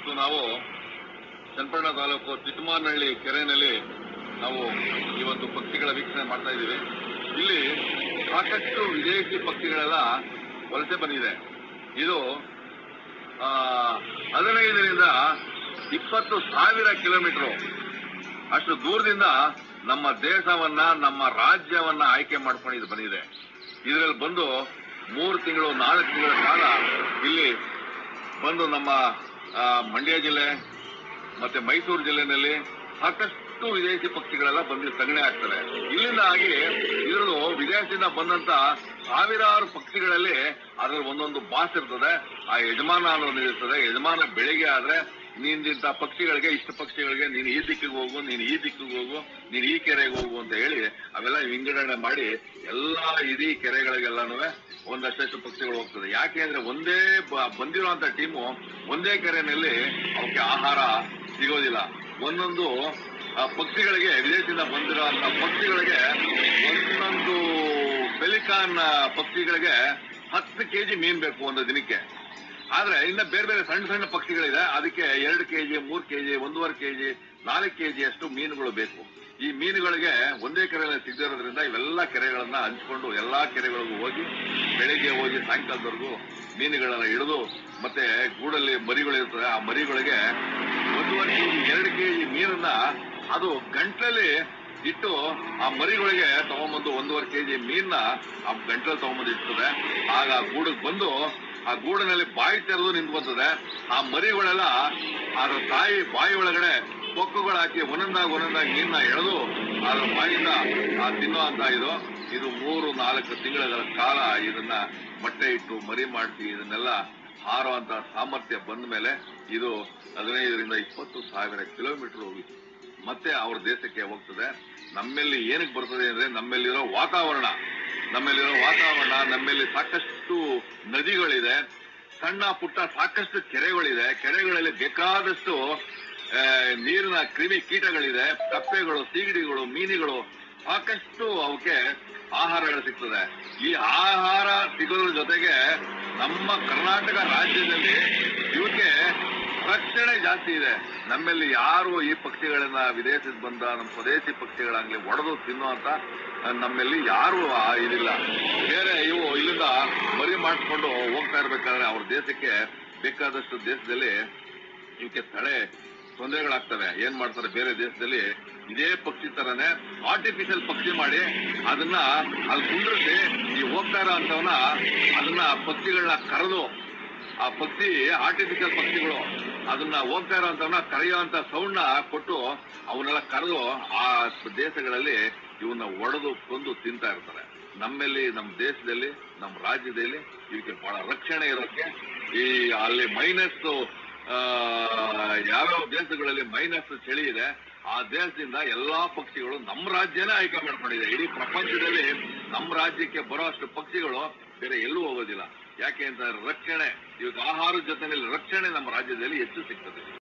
ಇವತ್ತು ನಾವು ಚನ್ನಪಟ್ಟಣ ತಾಲೂಕು ತಿಟ್ಟಮಾನಹಳ್ಳಿ ಕೆರೆಯಲ್ಲಿ ನಾವು ಇವತ್ತು ಪಕ್ಷಿಗಳ ವೀಕ್ಷಣೆ ಮಾಡ್ತಾ ಇದ್ದೀವಿ ಇಲ್ಲಿ ಸಾಕಷ್ಟು ವಿದೇಶಿ ಪಕ್ಷಿಗಳೆಲ್ಲ ವಲಸೆ ಬಂದಿದೆ ಇದು ಆ, ಹದಿನೈದರಿಂದ ಇಪ್ಪತ್ತು ಸಾವಿರ ಕಿಲೋಮೀಟರ್ ಅಷ್ಟು ದೂರದಿಂದ ನಮ್ಮ ದೇಶವನ್ನ ನಮ್ಮ ರಾಜ್ಯವನ್ನ ಆಯ್ಕೆ ಮಾಡ್ಕೊಂಡು ಇದು ಬಂದಿದೆ ಇದರಲ್ಲಿ ಬಂದು ಮೂರು ತಿಂಗಳು ನಾಲ್ಕು ತಿಂಗಳ ಕಾಲ ಇಲ್ಲಿ ಬಂದು ನಮ್ಮ ಆ, ಮಂಡ್ಯ ಜಿಲ್ಲೆ ಮತ್ತೆ ಮೈಸೂರು ಜಿಲ್ಲೆನಲ್ಲಿ ಸಾಕಷ್ಟು ವಿದೇಶಿ ಪಕ್ಷಿಗಳೆಲ್ಲ ಬಂದು ತಗಣೆ ಆಗ್ತವೆ ಇಲ್ಲಿಂದ ಆಗಿ ಇದರಲ್ಲೂ ವಿದೇಶದಿಂದ ಬಂದಂತ ಸಾವಿರಾರು ಪಕ್ಷಿಗಳಲ್ಲಿ ಅದರಲ್ಲಿ ಒಂದೊಂದು ಬಾಸ್ ಇರ್ತದೆ ಆ ಯಜಮಾನ ಅನ್ನೋದು ಇರ್ತದೆ ಯಜಮಾನ ಬೆಳಿಗ್ಗೆ ಆದ್ರೆ ನೀನಿಂತ ಪಕ್ಷಿಗಳಿಗೆ ಇಷ್ಟ ಪಕ್ಷಿಗಳಿಗೆ ನೀನು ಈ ದಿಕ್ಕಿಗೆ ಹೋಗು ನೀನು ಈ ದಿಕ್ಕಿಗೆ ಹೋಗು ನೀನು ಈ ಕೆರೆಗೆ ಹೋಗು ಅಂತ ಹೇಳಿ ಅವೆಲ್ಲ ವಿಂಗಡಣೆ ಮಾಡಿ ಎಲ್ಲಾ ಇಡೀ ಕೆರೆಗಳಿಗೆಲ್ಲಾನು ಒಂದಷ್ಟು ಪಕ್ಷಿಗಳು ಹೋಗ್ತದೆ ಯಾಕೆ ಅಂದ್ರೆ ಒಂದೇ ಬ- ಬಂದಿರುವಂತ ಟೀಮು ಒಂದೇ ಕೆರೆಯಲ್ಲಿ ಅವಕ್ಕೆ ಆಹಾರ ಸಿಗೋದಿಲ್ಲ ಒಂದೊಂದು ಆ, ಪಕ್ಷಿಗಳಿಗೆ ವಿದೇಶದಿಂದ ಬಂದಿರುವಂತ ಪಕ್ಷಿಗಳಿಗೆ ಒಂದೊಂದು ಪೆಲಿಕಾನ್ ಪಕ್ಷಿಗಳಿಗೆ ಹತ್ತು ಕೆಜಿ ಮೀನ್ ಬೇಕು ಒಂದು ದಿನಕ್ಕೆ ಆದ್ರೆ ಇನ್ನ ಬೇರೆ ಬೇರೆ ಸಣ್ಣ ಸಣ್ಣ ಪಕ್ಷಿಗಳಿದೆ ಅದಕ್ಕೆ ಎರಡು ಕೆಜಿ ಮೂರ್ ಕೆಜಿ ಒಂದೂವರೆ ಕೆಜಿ ನಾಲ್ಕು ಕೆಜಿ ಅಷ್ಟು ಮೀನುಗಳು ಬೇಕು ಈ ಮೀನುಗಳಿಗೆ ಒಂದೇ ಕೆರೆಯಲ್ಲಿ ಸಿಗದಿರೋದ್ರಿಂದ ಇವೆಲ್ಲ ಕೆರೆಗಳನ್ನ ಹಂಚ್ಕೊಂಡು ಎಲ್ಲಾ ಕೆರೆಗಳಿಗೂ ಹೋಗಿ ಬೆಳಿಗ್ಗೆ ಹೋಗಿ ಸಾಯಂಕಾಲದವರೆಗೂ ಮೀನುಗಳನ್ನ ಹಿಡಿದು ಮತ್ತೆ ಗೂಡಲ್ಲಿ ಮರಿಗಳು ಇರ್ತದೆ ಆ ಮರಿಗಳಿಗೆ ಒಂದೂವರೆ ಕೆಜಿ ಎರಡು ಕೆಜಿ ಮೀನನ್ನ ಅದು ಗಂಟ್ಲಲ್ಲಿ ಇಟ್ಟು ಆ ಮರಿಗಳಿಗೆ ತಗೊಂಬಂದು ಒಂದೂವರೆ ಕೆಜಿ ಮೀನ್ನ ಆ ಗಂಟ್ಲಲ್ಲಿ ತಗೊಂಬಂದು ಇರ್ತದೆ ಆಗ ಆ ಗೂಡಕ್ಕೆ ಬಂದು ಆ ಗೂಡಿನಲ್ಲಿ ಬಾಯಿ ತೆರೆದು ನಿಂತ್ಕೊತದೆ ಆ ಮರಿಗಳೆಲ್ಲ ಅದ್ರ ತಾಯಿ ಬಾಯಿ ಒಳಗಡೆ ಕೊಕ್ಕುಗಳು ಹಾಕಿ ಒಂದೊಂದಾಗಿ ಒಂದೊಂದಾಗಿ ಮೀನ್ನ ಎಳೆದು ಅದ್ರ ಬಾಯಿಂದ ಆ ತಿನ್ನೋ ಅಂತ ಇದು ಇದು ಮೂರು ನಾಲ್ಕು ತಿಂಗಳ ಕಾಲ ಇದನ್ನ ಮೊಟ್ಟೆ ಇಟ್ಟು ಮರಿ ಮಾಡಿಸಿ ಇದನ್ನೆಲ್ಲ ಹಾರುವಂತ ಸಾಮರ್ಥ್ಯ ಬಂದ ಮೇಲೆ ಇದು ಹದಿನೈದರಿಂದ ಇಪ್ಪತ್ತು ಸಾವಿರ ಕಿಲೋಮೀಟರ್ ಹೋಗಿ ಮತ್ತೆ ಅವ್ರ ದೇಶಕ್ಕೆ ಹೋಗ್ತದೆ ನಮ್ಮಲ್ಲಿ ಏನಕ್ಕೆ ಬರ್ತದೆ ಅಂದ್ರೆ ನಮ್ಮಲ್ಲಿರೋ ವಾತಾವರಣ ನಮ್ಮಲ್ಲಿರೋ ವಾತಾವರಣ ನಮ್ಮಲ್ಲಿ ಸಾಕಷ್ಟು ನದಿಗಳಿದೆ ಸಣ್ಣ ಪುಟ್ಟ ಸಾಕಷ್ಟು ಕೆರೆಗಳಿದೆ ಕೆರೆಗಳಲ್ಲಿ ಬೇಕಾದಷ್ಟು ಆ, ನೀರಿನ ಕ್ರಿಮಿ ಕೀಟಗಳಿದೆ ಕಪ್ಪೆಗಳು ಸೀಗಡಿಗಳು ಮೀನುಗಳು ಸಾಕಷ್ಟು ಅವಕ್ಕೆ ಆಹಾರಗಳು ಸಿಗ್ತದೆ ಈ ಆಹಾರ ಸಿಗೋದ್ರ ಜೊತೆಗೆ ನಮ್ಮ ಕರ್ನಾಟಕ ರಾಜ್ಯದಲ್ಲಿ ಇವಕ್ಕೆ ರಕ್ಷಣೆ ಜಾಸ್ತಿ ಇದೆ ನಮ್ಮಲ್ಲಿ ಯಾರು ಈ ಪಕ್ಷಿಗಳನ್ನ ವಿದೇಶದಿಂದ ಬಂದ ನಮ್ಮ ಸ್ವದೇಶಿ ಪಕ್ಷಿಗಳಾಗ್ಲಿ ಒಡೆದು ತಿನ್ನುವಂತ ನಮ್ಮಲ್ಲಿ ಯಾರು ಆ ಇದಿಲ್ಲ ಬೇರೆ ಇವು ಇಲ್ಲಿಂದ ಮರಿ ಮಾಡಿಸ್ಕೊಂಡು ಹೋಗ್ತಾ ಇರ್ಬೇಕಾದ್ರೆ ಅವ್ರ ದೇಶಕ್ಕೆ ಬೇಕಾದಷ್ಟು ದೇಶದಲ್ಲಿ ಇವಕ್ಕೆ ತಡೆ ತೊಂದರೆಗಳಾಗ್ತವೆ ಏನ್ ಮಾಡ್ತಾರೆ ಬೇರೆ ದೇಶದಲ್ಲಿ ಇದೇ ಪಕ್ಷಿ ತರನೇ ಆರ್ಟಿಫಿಷಿಯಲ್ ಪಕ್ಷಿ ಮಾಡಿ ಅದನ್ನ ಅಲ್ಲಿ ಕುಂಡ್ರಿಸಿ ಈ ಹೋಗ್ತಾ ಇರೋ ಅಂತವನ್ನ ಅದನ್ನ ಪಕ್ಷಿಗಳನ್ನ ಕರೆದು ಆ ಪಕ್ಷಿ ಆರ್ಟಿಫಿಷಿಯಲ್ ಪಕ್ಷಿಗಳು ಅದನ್ನ ಹೋಗ್ತಾ ಇರೋಂಥವನ್ನ ಕರೆಯುವಂತ ಸೌಂಡ್ ನ ಕೊಟ್ಟು ಅವನ್ನೆಲ್ಲ ಕರೆದು ಆ ದೇಶಗಳಲ್ಲಿ ಇವನ್ನ ಒಡೆದು ಕೊಂದು ತಿಂತಾ ಇರ್ತಾರೆ ನಮ್ಮಲ್ಲಿ ನಮ್ಮ ದೇಶದಲ್ಲಿ ನಮ್ಮ ರಾಜ್ಯದಲ್ಲಿ ಇದಕ್ಕೆ ಬಹಳ ರಕ್ಷಣೆ ಇರೋಕ್ಕೆ ಈ ಅಲ್ಲಿ ಮೈನಸ್ ಯಾವ್ಯಾವ ದೇಶಗಳಲ್ಲಿ ಮೈನಸ್ ಚಳಿ ಇದೆ ಆ ದೇಶದಿಂದ ಎಲ್ಲಾ ಪಕ್ಷಿಗಳು ನಮ್ಮ ರಾಜ್ಯನೇ ಆಯ್ಕೆ ಮಾಡ್ಕೊಂಡಿದೆ ಇಡೀ ಪ್ರಪಂಚದಲ್ಲಿ ನಮ್ಮ ರಾಜ್ಯಕ್ಕೆ ಬರೋ ಅಷ್ಟು ಪಕ್ಷಿಗಳು ಬೇರೆ ಎಲ್ಲೂ ಹೋಗೋದಿಲ್ಲ ಯಾಕೆ ಅಂತ ರಕ್ಷಣೆ ಇವಾಗ ಆಹಾರದ ಜೊತೆಯಲ್ಲಿ ರಕ್ಷಣೆ ನಮ್ಮ ರಾಜ್ಯದಲ್ಲಿ ಹೆಚ್ಚು ಸಿಗ್ತದೆ